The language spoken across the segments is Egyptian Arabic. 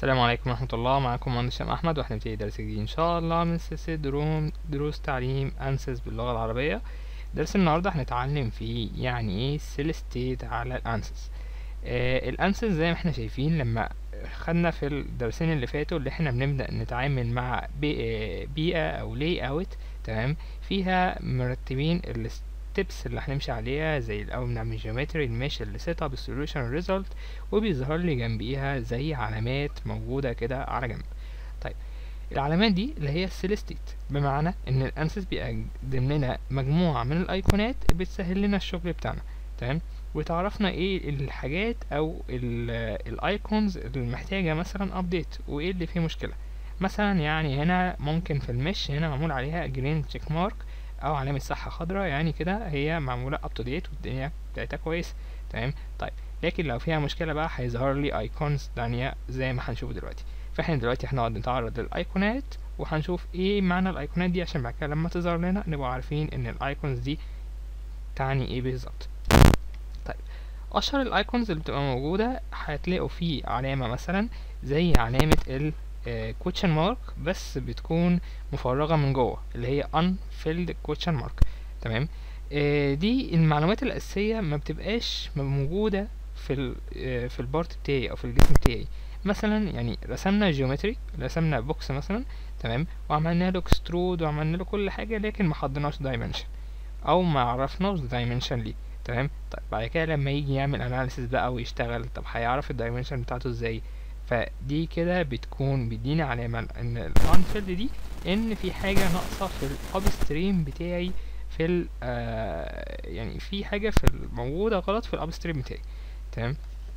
السلام عليكم ورحمة الله معكم مهندس هشام أحمد وهنبتدي درس جديد إن شاء الله من سلسلة دروم دروس تعليم أنسز باللغة العربية درس النهاردة هنتعلم فيه يعني إيه سيل ستيت على الأنسز آه الأنسز زي ما احنا شايفين لما خدنا في الدرسين اللي فاتوا اللي احنا بنبدأ نتعامل مع بي- بيئة أو لاي أوت تمام فيها مرتبين الستبس اللي هنمشي عليها زي الأول بنعمل جيومتري الميش السيت اب السوليوشن الريزلت وبيظهر لي جنبيها زي علامات موجودة كده على جنب طيب العلامات دي اللي هي السيلستيت بمعنى ان الانسس بيقدم لنا مجموعة من الايقونات بتسهل لنا الشغل بتاعنا تمام وتعرفنا ايه الحاجات او الايكونز اللي محتاجة مثلا ابديت وايه اللي فيه مشكلة مثلا يعني هنا ممكن في المش هنا معمول عليها جرين تشيك مارك او علامة صح خضراء يعني كده هي معمولة اب تو ديت والدنيا بتاعتها كويسة تمام طيب لكن لو فيها مشكلة بقى هيظهر لي ايكونز تانية زي ما هنشوف دلوقتي فاحنا دلوقتي هنقعد نتعرض للايقونات وهنشوف ايه معنى الايقونات دي عشان بعد كده لما تظهر لنا نبقى عارفين ان الايكونز دي تعني ايه بالظبط طيب اشهر الايكونز اللي بتبقى موجودة هتلاقوا فيه علامة مثلا زي علامة ال question mark بس بتكون مفرغة من جوه اللي هي unfilled question mark تمام آه دي المعلومات الأساسية ما بتبقاش موجودة في ال آه في البارت بتاعي أو في الجسم بتاعي مثلا يعني رسمنا جيومتري رسمنا بوكس مثلا تمام وعملنا له اكسترود وعملنا له كل حاجة لكن ما حطيناش دايمنشن أو ما عرفناش دايمنشن ليه تمام طيب بعد كده لما يجي يعمل اناليسيس بقى ويشتغل طب هيعرف الدايمنشن بتاعته ازاي فدي كده بتكون بيديني علامة ان الانفيلد دي ان في حاجة ناقصة في الاب ستريم بتاعي في ال آه يعني في حاجة في موجودة غلط في الاب ستريم بتاعي تمام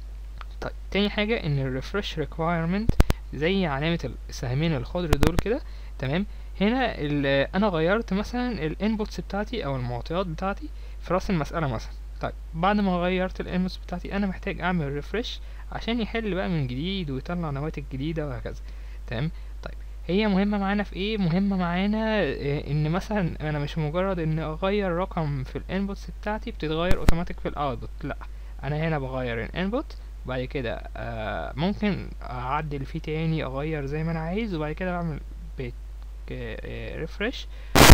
طيب تاني حاجة ان الريفرش ريكوايرمنت زي علامة السهمين الخضر دول كده تمام هنا انا غيرت مثلا الانبوتس بتاعتي او المعطيات بتاعتي في راس المسألة مثلا طيب بعد ما غيرت الانبوتس بتاعتي انا محتاج اعمل ريفرش عشان يحل بقى من جديد ويطلع نواتج جديدة وهكذا تمام طيب هي مهمة معانا في ايه مهمة معانا إيه ان مثلا انا مش مجرد ان اغير رقم في الانبوتس بتاعتي بتتغير اوتوماتيك في الاوتبوت لا انا هنا بغير الانبوت وبعد كده آه ممكن اعدل فيه تاني اغير زي ما انا عايز وبعد كده بعمل بيت ريفرش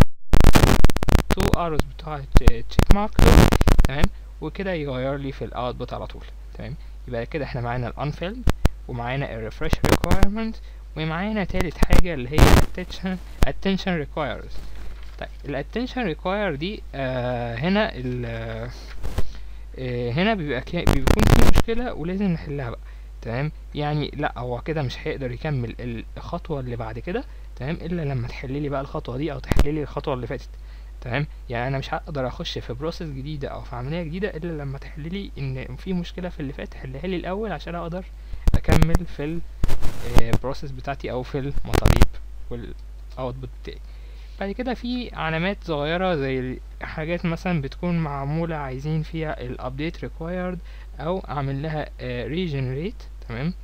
تو اروز بتوع تشيك مارك تمام وكده يغير لي في الاوتبوت على طول تمام يبقى كده احنا معانا الانفيلد ومعانا الريفرش ريكويرمنت ومعانا تالت حاجة اللي هي attention attention requires طيب ال attention require دي آه هنا ال آه هنا بيبقى بيكون في مشكلة ولازم نحلها بقى تمام يعني لا هو كده مش هيقدر يكمل الخطوة اللي بعد كده تمام الا لما تحللي بقى الخطوة دي او تحللي الخطوة اللي فاتت تمام يعني انا مش هقدر اخش في بروسيس جديده او في عمليه جديده الا لما تحللي ان في مشكله في اللي فات حلها لي الاول عشان اقدر اكمل في البروسيس بتاعتي او في المطالب والاوتبوت بتاعي بعد كده في علامات صغيره زي حاجات مثلا بتكون معموله عايزين فيها الابديت ريكوايرد او اعمل لها ريجنريت تمام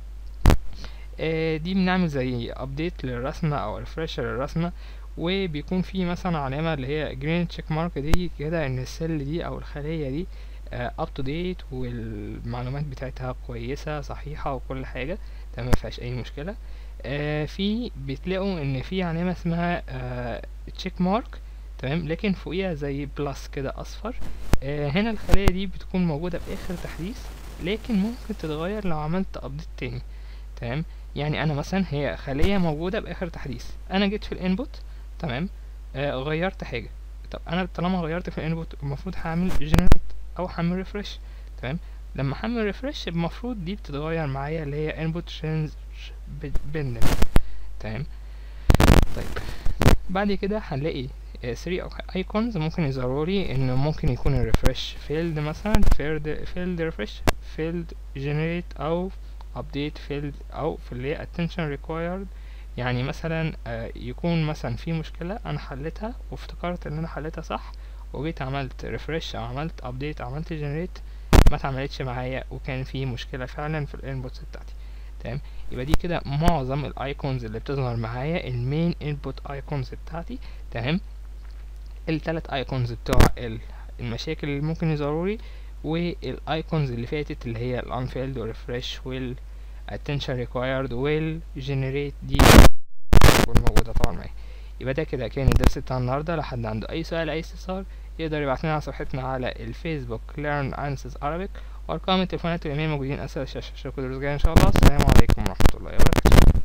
دي بنعمل زي ابديت للرسمه او ريفرش للرسمه وبيكون في مثلا علامة اللي هي جرين تشيك مارك دي كده ان السيل دي او الخلية دي اب تو ديت والمعلومات بتاعتها كويسة صحيحة وكل حاجة تمام مفيهاش اي مشكلة آه في بتلاقوا ان في علامة اسمها تشيك مارك تمام لكن فوقيها زي بلس كده اصفر آه هنا الخلية دي بتكون موجودة باخر تحديث لكن ممكن تتغير لو عملت ابديت تاني تمام يعني انا مثلا هي خلية موجودة باخر تحديث انا جيت في الانبوت تمام آه غيرت حاجة طب انا طالما غيرت في الانبوت المفروض هعمل جنريت او هعمل ريفرش تمام لما هعمل ريفرش المفروض دي بتتغير معايا اللي هي انبوت شينج بندن تمام طيب بعد كده هنلاقي 3 ايكونز ممكن يظهروا لي ان ممكن يكون الريفرش فيلد مثلا فيلد فيلد ريفرش فيلد جنريت او ابديت فيلد او في اللي هي attention required يعني مثلا يكون مثلا في مشكلة انا حلتها وافتكرت ان انا حلتها صح وجيت عملت ريفرش او عملت ابديت عملت جنريت ما اتعملتش معايا وكان في مشكلة فعلا في الانبوتس بتاعتي تمام يبقى دي كده معظم الايكونز اللي بتظهر معايا المين انبوت ايكونز بتاعتي تمام التلات ايكونز بتوع المشاكل اللي ممكن يظهروا لي والايكونز اللي فاتت اللي هي الانفيلد والريفرش وال attention required will generate دي تكون موجودة طبعا معايا يبقى ده كده كان الدرس بتاع النهاردة لو حد عنده أي سؤال أي استفسار يقدر يبعتلنا على صفحتنا على الفيسبوك learn answers Arabic وأرقام التليفونات والإيميل موجودين أسفل الشاشة أشوفكم الدروس الجاية إن شاء الله السلام عليكم ورحمة الله وبركاته